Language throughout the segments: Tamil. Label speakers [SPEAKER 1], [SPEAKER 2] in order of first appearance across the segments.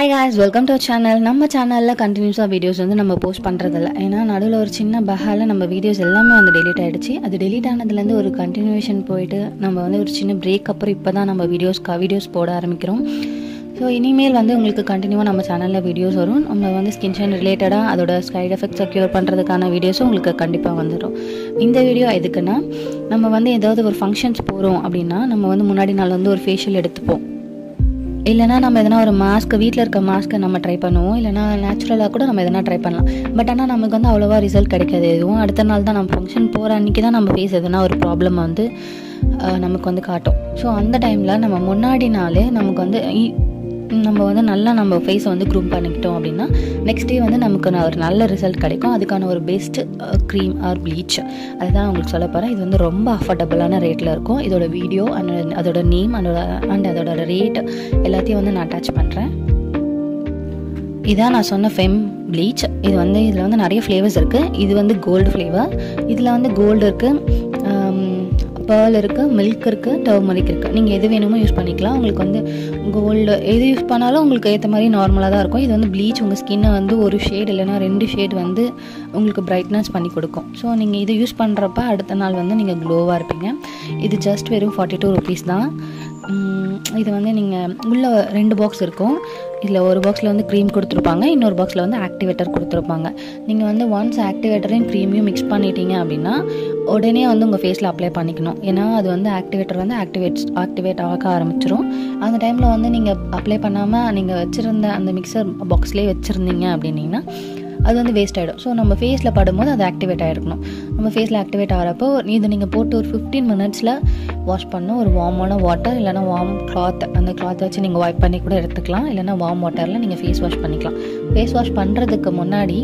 [SPEAKER 1] hi guys welcome to channel நம்ம சேனலில் கண்டினியூஸாக வீடியோஸ் வந்து நம்ம போஸ்ட் பண்ணுறதில்ல ஏன்னா நடுவில் ஒரு சின்ன பஹால நம்ம வீடியோஸ் எல்லாமே வந்து டெலீட் ஆகிடுச்சு அது டெலீட் ஆனதுலேருந்து ஒரு கண்டினியூஷன் போயிட்டு நம்ம வந்து ஒரு சின்ன பிரேக் அப்புறம் இப்போ தான் நம்ம வீடியோஸ் வீடியோஸ் போட ஆரம்பிக்கிறோம் ஸோ இனிமேல் வந்து உங்களுக்கு கண்டினியூவாக நம்ம சேனலில் வீடியோஸ் வரும் நம்ம வந்து ஸ்கின் ஷைன் ரிலேட்டடாக அதோட சைட் எஃபெக்ட்ஸை க்யூர் பண்ணுறதுக்கான வீடியோஸும் உங்களுக்கு கண்டிப்பாக வந்துடும் இந்த வீடியோ எதுக்குன்னா நம்ம வந்து ஏதாவது ஒரு ஃபங்க்ஷன்ஸ் போகிறோம் அப்படின்னா நம்ம வந்து முன்னாடி நாள் வந்து ஒரு ஃபேஷியல் எடுத்துப்போம் இல்லைனா நம்ம எதனா ஒரு மாஸ்க்கு வீட்டில் இருக்க மாஸ்க்கை நம்ம ட்ரை பண்ணுவோம் இல்லைனா நேச்சுரலாக கூட நம்ம எதனா ட்ரை பண்ணலாம் பட் ஆனால் நமக்கு வந்து அவ்வளோவா ரிசல்ட் கிடைக்காது எதுவும் அடுத்த நாள் தான் நம்ம ஃபங்க்ஷன் போகிற அன்றைக்கி தான் நம்ம ஃபேஸ் எதனா ஒரு ப்ராப்ளம் வந்து அஹ், நமக்கு வந்து காட்டும் ஸோ அந்த டைமில் நம்ம முன்னாடி நாளே நமக்கு வந்து இ- நம்ம வந்து நல்லா நம்ம ஃபேஸை வந்து க்ரூம் பண்ணிக்கிட்டோம் அப்படின்னா நெக்ஸ்ட் டே வந்து நமக்கு ந- ஒரு நல்ல ரிசல்ட் கிடைக்கும் அதுக்கான ஒரு பெஸ்ட் க்ரீம் ஆர் ப்ளீச் அதுதான் உங்களுக்கு சொல்ல போகிறேன் இது வந்து ரொம்ப அஃபோர்டபுளான ரேட்டில் இருக்கும் இதோட வீடியோ அண்ட் அதோட நேம் அதோட அண்ட் அதோட ரேட் எல்லாத்தையும் வந்து நான் அட்டாச் பண்ணுறேன் இதான் நான் சொன்ன ஃபெம் ப்ளீச் இது வந்து இதில் வந்து நிறைய ஃப்ளேவர்ஸ் இருக்குது இது வந்து கோல்டு ஃப்ளேவர் இதில் வந்து கோல்டு இருக்குது பேர்ல் இருக்குது மில்க் இருக்குது டர்மரிக் இருக்குது நீங்கள் எது வேணுமோ யூஸ் பண்ணிக்கலாம் உங்களுக்கு வந்து கோல்டு எது யூஸ் பண்ணாலும் உங்களுக்கு ஏற்ற மாதிரி நார்மலாக தான் இருக்கும் இது வந்து ப்ளீச் உங்கள் ஸ்கின்னை வந்து ஒரு ஷேட் இல்லைன்னா ரெண்டு ஷேட் வந்து உங்களுக்கு பிரைட்னஸ் பண்ணி கொடுக்கும் ஸோ நீங்கள் இது யூஸ் பண்ணுறப்ப அடுத்த நாள் வந்து நீங்கள் க்ளோவாக இருப்பீங்க இது ஜஸ்ட் வெறும் ஃபார்ட்டி டூ ருபீஸ் தான் உம், இது வந்து நீங்கள் உள்ள ரெண்டு பாக்ஸ் இருக்கும் இதில் ஒரு பாக்ஸில் வந்து க்ரீம் கொடுத்துருப்பாங்க இன்னொரு பாக்ஸில் வந்து ஆக்டிவேட்டர் கொடுத்துருப்பாங்க நீங்கள் வந்து ஒன்ஸ் ஆக்டிவேட்டரையும் க்ரீமையும் மிக்ஸ் பண்ணிட்டீங்க அப்படின்னா உடனே வந்து உங்கள் ஃபேஸில் அப்ளை பண்ணிக்கணும் ஏன்னா அது வந்து ஆக்டிவேட்டர் வந்து ஆக்டிவேட் ஆக்டிவேட் ஆக ஆரம்பிச்சிரும் அந்த டைமில் வந்து நீங்கள் அப்ளை பண்ணாமல் நீங்கள் வச்சுருந்த அந்த மிக்சர் பாக்ஸ்லேயே வச்சுருந்தீங்க அப்படின்னீங்கன்னா அது வந்து வேஸ்ட் ஆகிடும் ஸோ நம்ம ஃபேஸில் படும்போது அது ஆக்டிவேட் ஆகிருக்கணும் நம்ம ஃபேஸில் ஆக்டிவேட் ஆகிறப்போ இது நீங்கள் போட்டு ஒரு ஃபிஃப்டீன் மினிட்ஸில் வாஷ் பண்ணணும் ஒரு வார்மான வாட்டர் இல்லைனா வார்ம் கிளாத் அந்த கிளாத்தை வச்சு நீங்கள் வாய்ப் பண்ணி கூட எடுத்துக்கலாம் இல்லைனா வார்ம் வாட்டரில் நீங்கள் ஃபேஸ் வாஷ் பண்ணிக்கலாம் ஃபேஸ் வாஷ் பண்ணுறதுக்கு முன்னாடி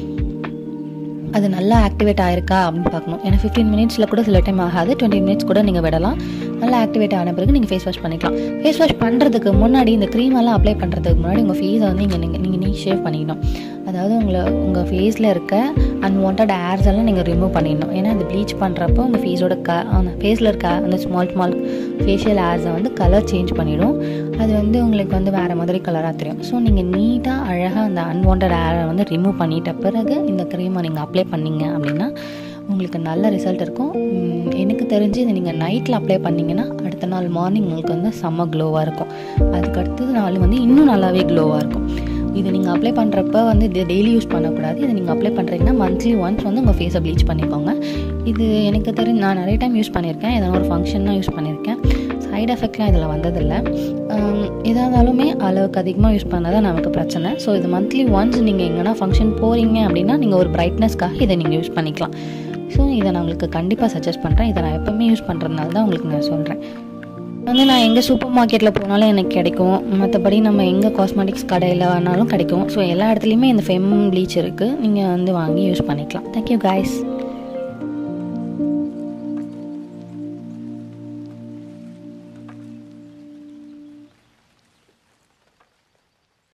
[SPEAKER 1] அது நல்லா ஆக்டிவேட் ஆயிருக்கா அப்படின்னு பார்க்கணும் ஏன்னா ஃபிஃப்டீன் மினிட்ஸில் கூட சில டைம் ஆகாது டுவெண்ட்டி மினிட்ஸ் கூட நீங்கள் விடலாம் நல்லா ஆக்டிவேட் ஆன பிறகு நீங்கள் ஃபேஸ் வாஷ் பண்ணிக்கலாம் ஃபேஸ் வாஷ் பண்ணுறதுக்கு முன்னாடி இந்த க்ரீம் எல்லாம் அப்ளை பண்ணுறதுக்கு முன்னாடி உங்கள் ஃபேஸை வந்து நீங்கள் நீங்கள் நீங்கள் நீ ஷேவ் பண்ணிக்கணும் அதாவது உங்களை உங்கள் ஃபேஸில் இருக்க அன்வான்ட் ஏர்ஸ் எல்லாம் நீங்கள் ரிமூவ் பண்ணிடணும் ஏன்னா அந்த ப்ளீச் பண்ணுறப்போ உங்கள் ஃபேஸோட க அந்த ஃபேஸில் இருக்க அந்த ஸ்மால் ஸ்மால் ஃபேஷியல் ஏர்ஸை வந்து கலர் சேஞ்ச் பண்ணிடும் அது வந்து உங்களுக்கு வந்து வேறு மாதிரி கலராக தெரியும் ஸோ நீங்கள் நீட்டாக அழகாக அந்த அன்வான்ட் ஏரை வந்து ரிமூவ் பண்ணிட்ட பிறகு இந்த க்ரீமை நீங்கள் அப்ளை பண்ணீங்க அப்படின்னா உங்களுக்கு நல்ல ரிசல்ட் இருக்கும் உம், எனக்கு தெரிஞ்சு இதை நீங்கள் நைட்டில் அப்ளை பண்ணிங்கன்னா அடுத்த நாள் மார்னிங் உங்களுக்கு வந்து செம்ம க்ளோவாக இருக்கும் அதுக்கு அடுத்தது நாள் வந்து இன்னும் நல்லாவே க்ளோவாக இருக்கும் இது நீங்கள் அப்ளை பண்ணுறப்ப வந்து இது டெய்லி யூஸ் பண்ணக்கூடாது இது நீங்கள் அப்ளை பண்ணுறீங்கன்னா மந்த்லி ஒன்ஸ் வந்து உங்கள் ஃபேஸை ப்ளீச் பண்ணிக்கோங்க இது எனக்கு தெரிஞ்சு நான் நிறைய டைம் யூஸ் பண்ணியிருக்கேன் எதனா ஒரு ஃபங்க்ஷன்னா யூஸ் பண்ணியிருக்கேன் சைடு எஃபெக்ட்லாம் இதில் வந்ததில்லை ஆம், எதா இருந்தாலுமே அளவுக்கு அதிகமாக யூஸ் பண்ணால் தான் நமக்கு பிரச்சனை ஸோ இது மந்த்லி ஒன்ஸ் நீங்கள் எங்கன்னா ஃபங்க்ஷன் போகிறீங்க அப்படின்னா நீங்கள் ஒரு பிரைட்னஸ்க்காக இதை நீங்கள் யூஸ் பண்ணிக்கலாம் ஸோ இதை நான் உங்களுக்கு கண்டிப்பாக சஜஸ்ட் பண்ணுறேன் இதை நான் எப்போவுமே யூஸ் பண்ணுறதுனால தான் உங்களுக்கு நான் சொல்கிறேன் வந்து நான் எங்கே சூப்பர் மார்க்கெட்டில் போனாலும் எனக்கு கிடைக்கும் மற்றபடி நம்ம எங்கே காஸ்மெட்டிக்ஸ் கடையில் வேணாலும் கிடைக்கும் ஸோ எல்லா இடத்துலையுமே இந்த ஃபெம் ப்ளீச் இருக்குது நீங்கள் வந்து வாங்கி யூஸ் பண்ணிக்கலாம் தேங்க்யூ guys